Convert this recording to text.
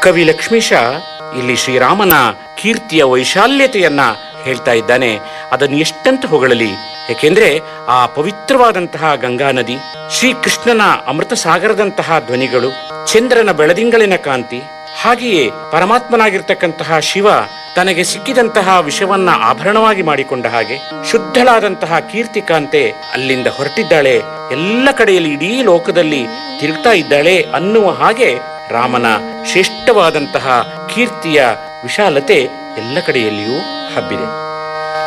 ಕವಿ ಲಕ್ಷ್ಮೀಶ ಇಲ್ಲಿ ಶ್ರೀರಾಮನ ಕೀರ್ತಿಯ ವೈಶಾಲ್ಯತೆಯನ್ನ ಹೇಳ್ತಾ ಇದ್ದಾನೆ ಅದನ್ನು ಎಷ್ಟಂತ ಹೊಗಳಲಿ ಏಕೆಂದ್ರೆ ಆ ಪವಿತ್ರವಾದಂತಹ ಗಂಗಾ ನದಿ ಶ್ರೀಕೃಷ್ಣನ ಅಮೃತ ಸಾಗರದಂತಹ ಧ್ವನಿಗಳು ಚಂದ್ರನ ಬೆಳದಿಂಗಳಿನ ಕಾಂತಿ ಹಾಗೆಯೇ ಪರಮಾತ್ಮನಾಗಿರ್ತಕ್ಕಂತಹ ಶಿವ ತನಗೆ ಸಿಕ್ಕಿದಂತಹ ವಿಷವನ್ನ ಆಭರಣವಾಗಿ ಮಾಡಿಕೊಂಡ ಹಾಗೆ ಶುದ್ಧಳಾದಂತಹ ಕೀರ್ತಿಕಾಂತೆ ಅಲ್ಲಿಂದ ಹೊರಟಿದ್ದಾಳೆ ಎಲ್ಲ ಕಡೆಯಲ್ಲಿ ಇಡೀ ಲೋಕದಲ್ಲಿ ತಿರುಗ್ತಾ ಇದ್ದಾಳೆ ಅನ್ನುವ ಹಾಗೆ ರಾಮನ ಶ್ರೇಷ್ಠವಾದಂತಹ ಕೀರ್ತಿಯ ವಿಶಾಲತೆ ಎಲ್ಲ ಕಡೆಯಲ್ಲಿಯೂ ಹಬ್ಬಿದೆ